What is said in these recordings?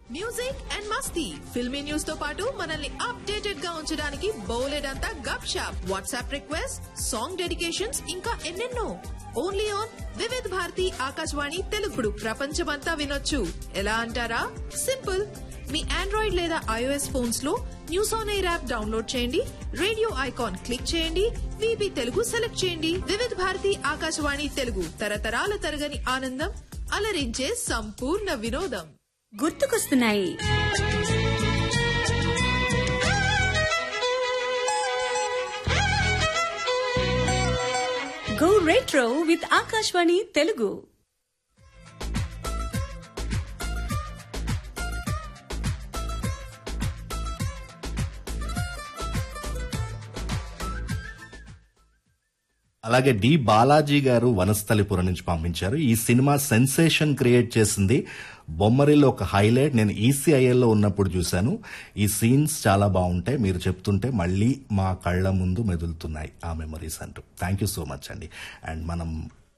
music and మస్తీ filmy news తో పాటు మనల్ని అప్డేటెడ్ గా ఉంచడానికి బౌలెడంతా గప్ షాప్ వాట్సాప్ రిక్వెస్ట్ సాంగ్ డెడికేషన్స్ ఇంకా ఎన్నెన్నో ఓన్లీ ఆన్ వివిధ్ భారతి ఆకాశవాణి తెలుగుడు ప్రపంచమంతా వినొచ్చు ఎలా అంటారా సింపుల్ మీ ఆండ్రాయిడ్ లేదా ఐఓఎస్ ఫోన్స్ లో news on air app download చేయండి రేడియో ఐకాన్ క్లిక్ చేయండి విబి తెలుగు సెలెక్ట్ చేయండి వివిధ భారతి ఆకాశవాణి తెలుగు తరతరాల తరగని ఆనందం అలరించే సంపూర్ణ వినోదం గుర్తుకొస్తున్నాయి go retro with Akashvani Telugu అలాగే డి బాలాజీ గారు వనస్థలిపురం నుంచి పంపించారు ఈ సినిమా సెన్సేషన్ క్రియేట్ చేసింది బొమ్మరిలో ఒక హైలైట్ నేను ఈసీఐఎల్లో ఉన్నప్పుడు చూశాను ఈ సీన్స్ చాలా బాగుంటాయి మీరు చెప్తుంటే మళ్ళీ మా కళ్ళ ముందు మెదులుతున్నాయి ఆ మెమరీస్ అంటూ థ్యాంక్ యూ సో మచ్ అండి అండ్ మనం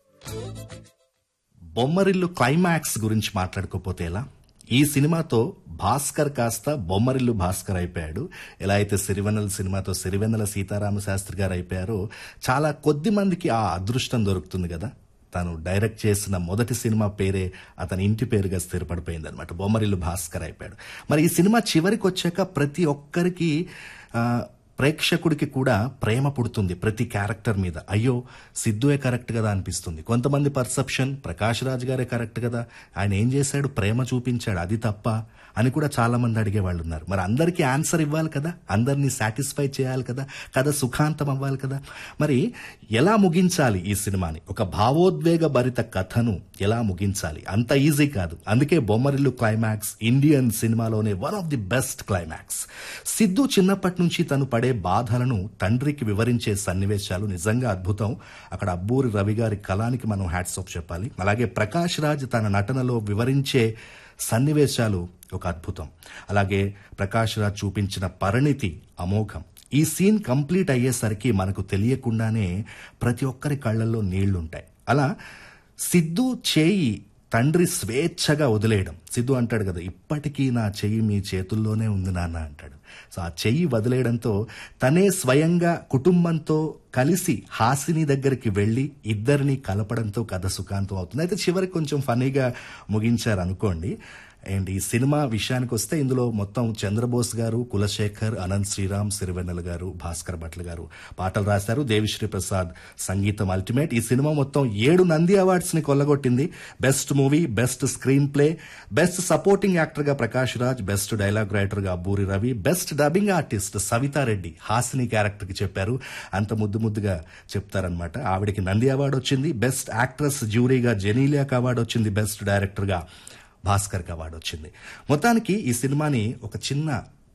బొమ్మరిల్లు క్లైమాక్స్ గురించి మాట్లాడుకోపోతే ఎలా ఈ సినిమాతో భాస్కర్ కాస్త బొమ్మరిల్లు భాస్కర్ అయిపోయాడు ఎలా అయితే సిరివెన్నెల సినిమాతో సిరివెన్నెల సీతారామ శాస్త్రి గారు అయిపోయారో చాలా కొద్ది మందికి ఆ అదృష్టం దొరుకుతుంది కదా తను డైరెక్ట్ చేసిన మొదటి సినిమా పేరే అతని ఇంటి పేరుగా స్థిరపడిపోయింది అనమాట బొమ్మరిల్లు భాస్కర్ అయిపోయాడు మరి ఈ సినిమా చివరికి వచ్చాక ప్రతి ఒక్కరికి ఆ, ప్రేక్షకుడికి కూడా ప్రేమ పుడుతుంది ప్రతి క్యారెక్టర్ మీద అయ్యో సిద్ధువే కరెక్ట్ కదా అనిపిస్తుంది కొంతమంది పర్సెప్షన్ ప్రకాష్ రాజ్ గారే కరెక్ట్ కదా ఆయన ఏం చేశాడు ప్రేమ చూపించాడు అది తప్ప అని కూడా చాలా మంది అడిగే వాళ్ళు ఉన్నారు మరి అందరికీ ఆన్సర్ ఇవ్వాలి కదా అందరినీ సాటిస్ఫై చేయాలి కదా కథ సుఖాంతం అవ్వాలి కదా మరి ఎలా ముగించాలి ఈ సినిమాని ఒక భావోద్వేగ భరిత కథను ఎలా ముగించాలి అంత ఈజీ కాదు అందుకే బొమ్మరిల్లు క్లైమాక్స్ ఇండియన్ సినిమాలోనే one of the best climax Siddhu చిన్నప్పటి నుంచి తను పడే బాధలను తండ్రికి వివరించే సన్నివేశాలు నిజంగా అద్భుతం అక్కడ అబ్బూరి రవి గారి కళానికి మనం హ్యాట్స్ ఆఫ్ చెప్పాలి అలాగే ప్రకాష్ రాజ్ తన నటనలో వివరించే సన్నివేశాలు ఒక అద్భుతం అలాగే ప్రకాష్ రాజ్ చూపించిన పరిణితి అమోఘం ఈ సీన్ కంప్లీట్ అయ్యేసరికి మనకు తెలియకుండానే ప్రతి ఒక్కరి కళ్ళల్లో నీళ్లుంటాయి అలా సిద్ధు చేయి తండ్రి స్వేచ్ఛగా వదిలేయడం సిద్ధు అంటాడు కదా ఇప్పటికీ నా చెయ్యి మీ చేతుల్లోనే ఉంది నాన్న అంటాడు సో ఆ చెయ్యి వదిలేయడంతో తనే స్వయంగా కుటుంబంతో కలిసి హాసిని దగ్గరికి వెళ్లి ఇద్దరిని కలపడంతో కథ సుఖాంతం అవుతుంది అయితే చివరికి కొంచెం ఫనీగా ముగించారు అనుకోండి అండ్ ఈ సినిమా విషయానికి వస్తే ఇందులో మొత్తం చంద్రబోస్ గారు కులశేఖర్ అనంత్ శ్రీరామ్ సిరివెన్నెల గారు భాస్కర్ భట్ల గారు పాటలు రాశారు దేవిశ్రీ ప్రసాద్ సంగీతం అల్టిమేట్ ఈ సినిమా మొత్తం ఏడు నంది అవార్డ్స్ ని కొల్లగొట్టింది best movie best screenplay best supporting actor గా Prakash Raj best dialogue writer గా Abburi Ravi best dubbing artist Savitha Reddy Hasini character కి చెప్పారు అంత ముద్దు ముద్దుగా చెప్తారనమాట ఆవిడకి నంది అవార్డు వచ్చింది బెస్ట్ యాక్ట్రెస్ జ్యూరీగా జెనీలియాక్ అవార్డు వచ్చింది బెస్ట్ డైరెక్టర్ గా భాస్కర్ అవార్డు వచ్చింది మొత్తానికి ఈ సినిమాని ఒక చిన్న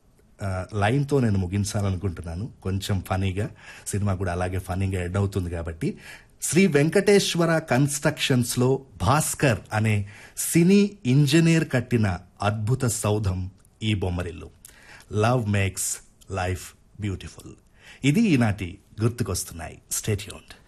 ఆ, లైన్తో నేను ముగించాలనుకుంటున్నాను కొంచెం ఫనీగా సినిమా కూడా అలాగే ఫనీగా ఎండ్ అవుతుంది కాబట్టి శ్రీ వెంకటేశ్వర కన్స్ట్రక్షన్స్ లో భాస్కర్ అనే సినీ ఇంజనీర్ కట్టిన అద్భుత సౌధం ఈ Bommarillu love makes life beautiful ఇది ఈనాటి గుర్తుకొస్తున్నాయి స్టేట్యూన్డ్